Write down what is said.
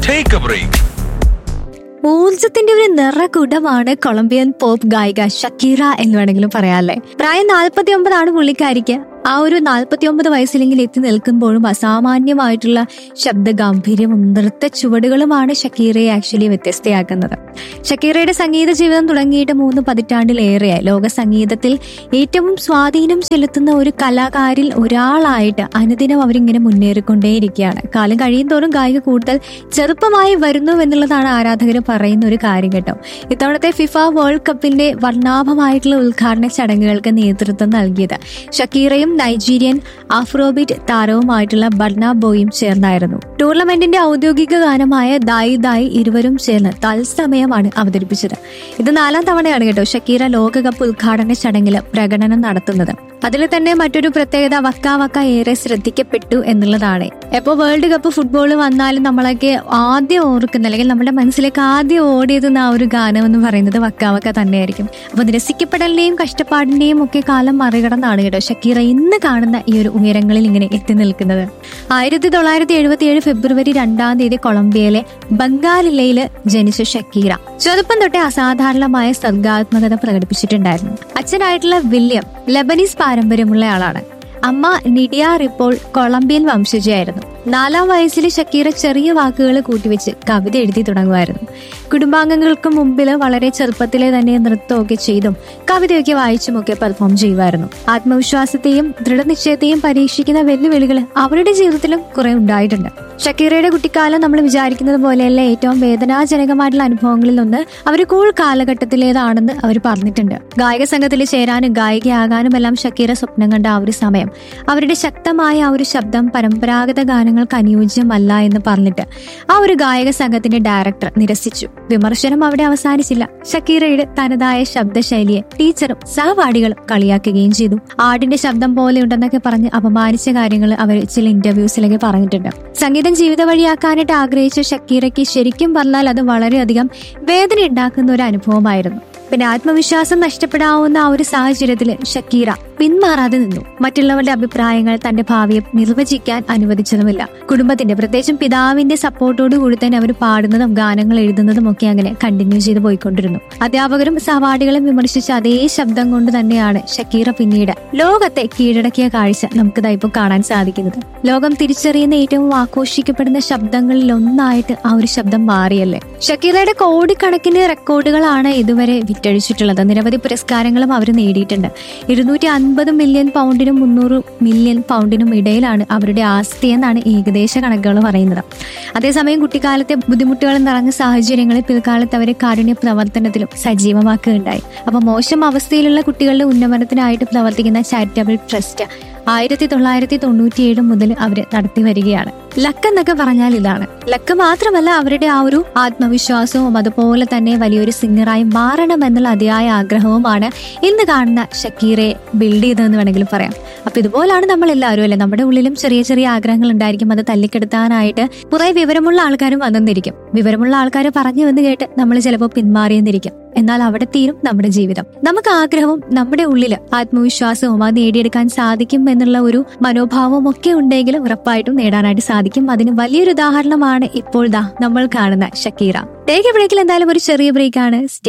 Take a break. ഊർജത്തിന്റെ ഒരു നിറകുടമാണ് കൊളംബിയൻ പോപ്പ് ഗായിക ഷക്കീറ എന്ന് വേണമെങ്കിലും പറയാല്ലേ പ്രായം നാൽപ്പത്തി ഒമ്പതാണ് പുള്ളിക്കാരിക്ക് ആ ഒരു നാൽപ്പത്തി ഒമ്പത് വയസ്സിലെങ്കിൽ എത്തി നിൽക്കുമ്പോഴും അസാമാന്യമായിട്ടുള്ള ശബ്ദ ഗാംഭീര്യവും നൃത്ത ചുവടുകളുമാണ് ഷക്കീറയെ ആക്ച്വലി വ്യത്യസ്തയാക്കുന്നത് ഷക്കീറയുടെ സംഗീത ജീവിതം തുടങ്ങിയിട്ട് മൂന്ന് പതിറ്റാണ്ടിലേറെയായി ലോക സംഗീതത്തിൽ ഏറ്റവും സ്വാധീനം ചെലുത്തുന്ന ഒരു കലാകാരിൽ ഒരാളായിട്ട് അനുദിനം അവരിങ്ങനെ മുന്നേറിക്കൊണ്ടേയിരിക്കുകയാണ് കാലം കഴിയും തോറും ഗായിക കൂടുതൽ ചെറുപ്പമായി വരുന്നു എന്നുള്ളതാണ് ആരാധകർ പറയുന്ന ഒരു കാര്യം കേട്ടോ ഇത്തവണത്തെ ഫിഫ വേൾഡ് കപ്പിന്റെ വർണ്ണാഭമായിട്ടുള്ള ഉദ്ഘാടന ചടങ്ങുകൾക്ക് നേതൃത്വം നൽകിയത് ഷക്കീറയും നൈജീരിയൻ ആഫ്രോബീറ്റ് താരവുമായിട്ടുള്ള ബർണ ബോയും ചേർന്നായിരുന്നു ടൂർണമെന്റിന്റെ ഔദ്യോഗിക ഗാനമായ ദായി ദായി ഇരുവരും ചേർന്ന് തത്സമയമാണ് അവതരിപ്പിച്ചത് ഇത് നാലാം തവണയാണ് കേട്ടോ ഷക്കീറ ലോകകപ്പ് ഉദ്ഘാടന ചടങ്ങിൽ പ്രകടനം നടത്തുന്നത് അതിൽ തന്നെ മറ്റൊരു പ്രത്യേകത വക്ക വക്ക ഏറെ ശ്രദ്ധിക്കപ്പെട്ടു എന്നുള്ളതാണ് എപ്പോ വേൾഡ് കപ്പ് ഫുട്ബോൾ വന്നാലും നമ്മളൊക്കെ ആദ്യം ഓർക്കുന്ന അല്ലെങ്കിൽ നമ്മുടെ മനസ്സിലേക്ക് ആദ്യം ഓടിയെത്തുന്ന ആ ഒരു ഗാനം എന്ന് പറയുന്നത് വക്ക വക്ക തന്നെയായിരിക്കും അപ്പൊ നിരസിക്കപ്പെടലിന്റെയും കഷ്ടപ്പാടിന്റെയും ഒക്കെ കാലം മറികടന്നാണ് കേട്ടോ ഷക്കീറ ഇന്ന് കാണുന്ന ഈ ഒരു ഉയരങ്ങളിൽ ഇങ്ങനെ എത്തി നിൽക്കുന്നത് ആയിരത്തി തൊള്ളായിരത്തി എഴുപത്തി ഏഴ് ഫെബ്രുവരി രണ്ടാം തീയതി കൊളംബിയയിലെ ബംഗാലില്ലയിൽ ജനിച്ച ഷക്കീറ ചെറുപ്പം തൊട്ടേ അസാധാരണമായ സർഗാത്മകത പ്രകടിപ്പിച്ചിട്ടുണ്ടായിരുന്നു അച്ഛനായിട്ടുള്ള വില്യം ലെബനീസ് പാരമ്പര്യമുള്ള ആളാണ് അമ്മ നിഡിയ റിപ്പോൾ കൊളംബിയൻ വംശജയായിരുന്നു നാലാം വയസ്സിൽ ഷക്കീറ ചെറിയ വാക്കുകൾ കൂട്ടിവെച്ച് കവിത എഴുതി തുടങ്ങുമായിരുന്നു കുടുംബാംഗങ്ങൾക്ക് മുമ്പിൽ വളരെ ചെറുപ്പത്തിലെ തന്നെ നൃത്തമൊക്കെ ചെയ്തും കവിതയൊക്കെ വായിച്ചുമൊക്കെ പെർഫോം ചെയ്യുമായിരുന്നു ആത്മവിശ്വാസത്തെയും ദൃഢനിശ്ചയത്തെയും പരീക്ഷിക്കുന്ന വെല്ലുവിളികൾ അവരുടെ ജീവിതത്തിലും കുറെ ഉണ്ടായിട്ടുണ്ട് ഷക്കീറയുടെ കുട്ടിക്കാലം നമ്മൾ വിചാരിക്കുന്നത് പോലെയല്ല ഏറ്റവും വേദനാജനകമായിട്ടുള്ള അനുഭവങ്ങളിൽ ഒന്ന് അവർ കൂൾ കാലഘട്ടത്തിലേതാണെന്ന് അവർ പറഞ്ഞിട്ടുണ്ട് ഗായക സംഘത്തിൽ ചേരാനും ഗായികയാകാനും എല്ലാം ഷക്കീറ സ്വപ്നം കണ്ട ആ ഒരു സമയം അവരുടെ ശക്തമായ ആ ഒരു ശബ്ദം പരമ്പരാഗത ഗാനങ്ങൾക്ക് അനുയോജ്യമല്ല എന്ന് പറഞ്ഞിട്ട് ആ ഒരു ഗായക സംഘത്തിന്റെ ഡയറക്ടർ നിരസിച്ചു വിമർശനം അവിടെ അവസാനിച്ചില്ല ഷക്കീറയുടെ തനതായ ശബ്ദശൈലിയെ ടീച്ചറും സഹപാഠികളും കളിയാക്കുകയും ചെയ്തു ആടിന്റെ ശബ്ദം പോലെ ഉണ്ടെന്നൊക്കെ പറഞ്ഞ് അപമാനിച്ച കാര്യങ്ങൾ അവർ ചില ഇന്റർവ്യൂസിലൊക്കെ പറഞ്ഞിട്ടുണ്ട് സംഗീതം ജീവിത വഴിയാക്കാനായിട്ട് ആഗ്രഹിച്ച ഷക്കീറയ്ക്ക് ശരിക്കും പറഞ്ഞാൽ അത് വളരെയധികം വേദന ഉണ്ടാക്കുന്ന ഒരു അനുഭവമായിരുന്നു പിന്നെ ആത്മവിശ്വാസം നഷ്ടപ്പെടാവുന്ന ആ ഒരു സാഹചര്യത്തിൽ ഷക്കീറ പിന്മാറാതെ നിന്നു മറ്റുള്ളവരുടെ അഭിപ്രായങ്ങൾ തന്റെ ഭാവിയെ നിർവചിക്കാൻ അനുവദിച്ചതുമില്ല കുടുംബത്തിന്റെ പ്രത്യേകിച്ചും പിതാവിന്റെ സപ്പോർട്ടോട് കൂടി തന്നെ അവർ പാടുന്നതും ഗാനങ്ങൾ എഴുതുന്നതും ഒക്കെ അങ്ങനെ കണ്ടിന്യൂ ചെയ്ത് പോയിക്കൊണ്ടിരുന്നു അധ്യാപകരും സഹപാഠികളും വിമർശിച്ച അതേ ശബ്ദം കൊണ്ട് തന്നെയാണ് ഷക്കീറ പിന്നീട് ലോകത്തെ കീഴടക്കിയ കാഴ്ച നമുക്കിതാ ഇപ്പോൾ കാണാൻ സാധിക്കുന്നത് ലോകം തിരിച്ചറിയുന്ന ഏറ്റവും ആഘോഷിക്കപ്പെടുന്ന ശബ്ദങ്ങളിൽ ഒന്നായിട്ട് ആ ഒരു ശബ്ദം മാറിയല്ലേ ഷക്കീറയുടെ കോടിക്കണക്കിന് റെക്കോർഡുകളാണ് ഇതുവരെ വിറ്റഴിച്ചിട്ടുള്ളത് നിരവധി പുരസ്കാരങ്ങളും അവർ നേടിയിട്ടുണ്ട് ഇരുന്നൂറ്റി അൻപത് മില്യൺ പൗണ്ടിനും മുന്നൂറ് മില്യൺ പൗണ്ടിനും ഇടയിലാണ് അവരുടെ ആസ്തി എന്നാണ് ഏകദേശ കണക്കുകൾ പറയുന്നത് അതേസമയം കുട്ടിക്കാലത്തെ ബുദ്ധിമുട്ടുകൾ നിറഞ്ഞ സാഹചര്യങ്ങളിൽ പിൽക്കാലത്ത് അവരെ കാരുണ്യ പ്രവർത്തനത്തിലും സജീവമാക്കുകയുണ്ടായി അപ്പൊ മോശം അവസ്ഥയിലുള്ള കുട്ടികളുടെ ഉന്നമനത്തിനായിട്ട് പ്രവർത്തിക്കുന്ന ചാരിറ്റബിൾ ട്രസ്റ്റ് ആയിരത്തി തൊള്ളായിരത്തി തൊണ്ണൂറ്റിയേഴ് മുതൽ അവർ നടത്തി വരികയാണ് ലക്ക് എന്നൊക്കെ പറഞ്ഞാൽ ഇതാണ് ലക്ക് മാത്രമല്ല അവരുടെ ആ ഒരു ആത്മവിശ്വാസവും അതുപോലെ തന്നെ വലിയൊരു സിംഗറായി മാറണം എന്നുള്ള അതിയായ ആഗ്രഹവുമാണ് ഇന്ന് കാണുന്ന ഷക്കീറെ ബിൽഡ് ചെയ്തതെന്ന് വേണമെങ്കിലും പറയാം അപ്പൊ ഇതുപോലാണ് നമ്മൾ എല്ലാവരും അല്ലെ നമ്മുടെ ഉള്ളിലും ചെറിയ ചെറിയ ആഗ്രഹങ്ങൾ ഉണ്ടായിരിക്കും അത് തല്ലിക്കെടുത്താനായിട്ട് കുറെ വിവരമുള്ള ആൾക്കാരും വന്നെന്നിരിക്കും വിവരമുള്ള ആൾക്കാർ പറഞ്ഞു വന്ന് കേട്ട് നമ്മൾ ചിലപ്പോൾ പിന്മാറിയെന്നിരിക്കും എന്നാൽ അവിടെ തീരും നമ്മുടെ ജീവിതം നമുക്ക് ആഗ്രഹവും നമ്മുടെ ഉള്ളിൽ ആത്മവിശ്വാസവും അത് നേടിയെടുക്കാൻ സാധിക്കും എന്നുള്ള ഒരു മനോഭാവവും ഒക്കെ ഉണ്ടെങ്കിൽ ഉറപ്പായിട്ടും നേടാനായിട്ട് സാധിക്കും അതിന് വലിയൊരു ഉദാഹരണമാണ് ഇപ്പോൾ ദാ നമ്മൾ കാണുന്ന ഷക്കീറ ടേക്ക് ബ്രേക്കിൽ എന്തായാലും ഒരു ചെറിയ ബ്രേക്കാണ്